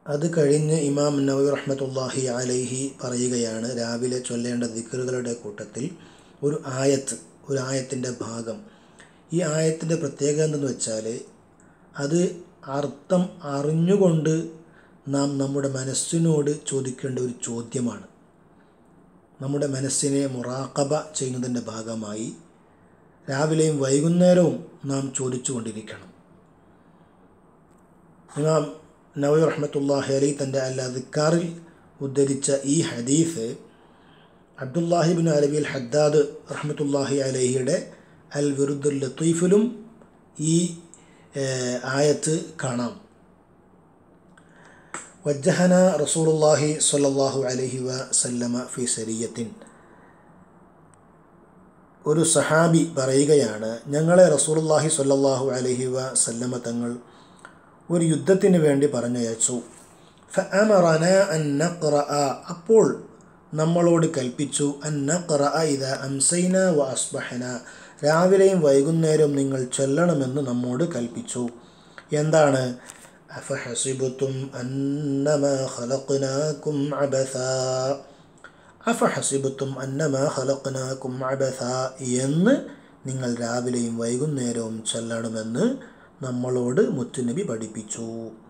അത് കഴിഞ്ഞ് ഇമാം നവി റഹ്മത്തുല്ലാഹി അലൈഹി പറയുകയാണ് രാവിലെ ചൊല്ലേണ്ട ദിക്കറുകളുടെ കൂട്ടത്തിൽ ഒരു ആയത്ത് ഒരു ആയത്തിൻ്റെ ഭാഗം ഈ ആയത്തിൻ്റെ പ്രത്യേകത എന്തെന്ന് വെച്ചാൽ അത് അർത്ഥം അറിഞ്ഞുകൊണ്ട് നാം നമ്മുടെ മനസ്സിനോട് ചോദിക്കേണ്ട ഒരു ചോദ്യമാണ് നമ്മുടെ മനസ്സിനെ മുറാക്കബ ചെയ്യുന്നതിൻ്റെ ഭാഗമായി രാവിലെയും വൈകുന്നേരവും നാം ചോദിച്ചു കൊണ്ടിരിക്കണം ഇമാം നവി റഹ്മത്തുല്ലാഹി അലി തൻ്റെ അൽ അദിക്കാറിൽ ഉദ്ധരിച്ച ഈ ഹദീഫ് അബ്ദുല്ലാഹിബിൻ അലബി അൽ ഹദ്ദാദ് റഹ്മത്തുല്ലാഹി അലഹിയുടെ അൽ വിറുദ്ദുൽ ലത്തീഫിലും ഈ ആയത്ത് കാണാം വജ്ജഹന റസൂലുല്ലാഹി സ്വല്ലല്ലാഹു അലൈഹി വസല്ലമ ഫി സരിയത്തിൻ ഒരു സഹാബി പറയുകയാണ് ഞങ്ങളെ റസൂലുല്ലാഹി സ്വല്ലല്ലാഹു അലൈഹി വസല്ലമ തങ്ങൾ ഒരു യുദ്ധത്തിന് വേണ്ടി പറഞ്ഞയച്ചു ഫഅമറന അൻ നഖ്റഅ അപ്പോൾ നമ്മളോട് കൽപ്പിച്ചു അൻ നഖ്റഅ ഇദാ അംസൈന വ അസ്ബഹന രാവിലെയും വൈകുന്നേരവും നിങ്ങൾ ചൊല്ലണമെന്ന് നമ്മോട് കൽപ്പിച്ചു എന്താണ് അഫഹസിബുത്തും അന്നമാ ഖലഖ്നാകും അബസാ അഫഹസിബുത്തും അന്നമാ ഖലഖ്നാകും അബസാ എന്ന് നിങ്ങൾ രാവിലെയും വൈകുന്നേരവും ചൊല്ലണമെന്ന് നമ്മളോട് മുത്തുനബി പഠിപ്പിച്ചു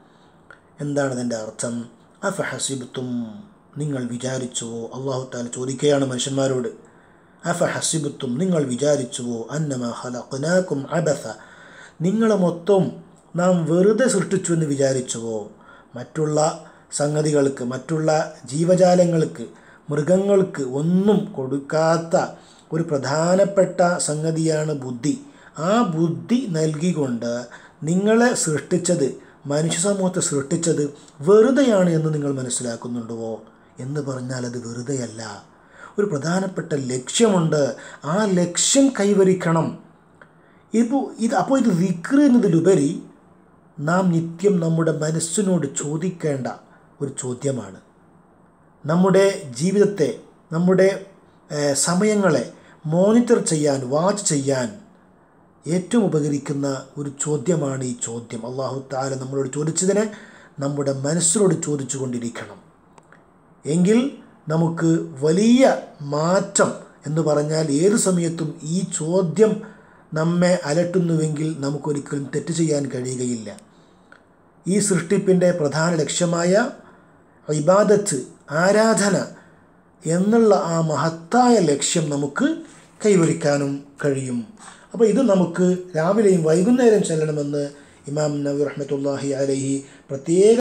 എന്താണ് ഇതിൻ്റെ അർത്ഥം അഫഹസിബത്തും നിങ്ങൾ വിചാരിച്ചുവോ അള്ളാഹു താല ചോദിക്കുകയാണ് മനുഷ്യന്മാരോട് അഫഹസിബത്തും നിങ്ങൾ വിചാരിച്ചുവോ അന്നമ ഹലഖ്നാക്കും അബസ നിങ്ങളെ മൊത്തം നാം വെറുതെ സൃഷ്ടിച്ചു എന്ന് വിചാരിച്ചുവോ മറ്റുള്ള സംഗതികൾക്ക് മറ്റുള്ള ജീവജാലങ്ങൾക്ക് മൃഗങ്ങൾക്ക് ഒന്നും കൊടുക്കാത്ത ഒരു പ്രധാനപ്പെട്ട സംഗതിയാണ് ബുദ്ധി ആ ബുദ്ധി നൽകിക്കൊണ്ട് നിങ്ങളെ സൃഷ്ടിച്ചത് മനുഷ്യ സമൂഹത്തെ സൃഷ്ടിച്ചത് വെറുതെയാണ് എന്ന് നിങ്ങൾ മനസ്സിലാക്കുന്നുണ്ടോ എന്ന് പറഞ്ഞാൽ അത് വെറുതെയല്ല ഒരു പ്രധാനപ്പെട്ട ലക്ഷ്യമുണ്ട് ആ ലക്ഷ്യം കൈവരിക്കണം ഇപ്പോൾ ഇത് അപ്പോൾ ഇത് വിക്ര എന്നതിലുപരി നാം നിത്യം നമ്മുടെ മനസ്സിനോട് ചോദിക്കേണ്ട ഒരു ചോദ്യമാണ് നമ്മുടെ ജീവിതത്തെ നമ്മുടെ സമയങ്ങളെ മോണിറ്റർ ചെയ്യാൻ വാച്ച് ചെയ്യാൻ ഏറ്റവും ഉപകരിക്കുന്ന ഒരു ചോദ്യമാണ് ഈ ചോദ്യം അള്ളാഹു താല നമ്മളോട് ചോദിച്ചതിനെ നമ്മുടെ മനസ്സിനോട് ചോദിച്ചു കൊണ്ടിരിക്കണം എങ്കിൽ നമുക്ക് വലിയ മാറ്റം എന്ന് പറഞ്ഞാൽ ഏത് സമയത്തും ഈ ചോദ്യം നമ്മെ അലട്ടുന്നുവെങ്കിൽ നമുക്കൊരിക്കലും തെറ്റ് ചെയ്യാൻ കഴിയുകയില്ല ഈ സൃഷ്ടിപ്പിൻ്റെ പ്രധാന ലക്ഷ്യമായ ഇബാദത്ത് ആരാധന എന്നുള്ള ആ മഹത്തായ ലക്ഷ്യം നമുക്ക് കൈവരിക്കാനും കഴിയും അപ്പോൾ ഇത് നമുക്ക് രാവിലെയും വൈകുന്നേരം ചെല്ലണമെന്ന് ഇമാം നബി റഹ്മത്തുല്ലാഹി അലഹി പ്രത്യേക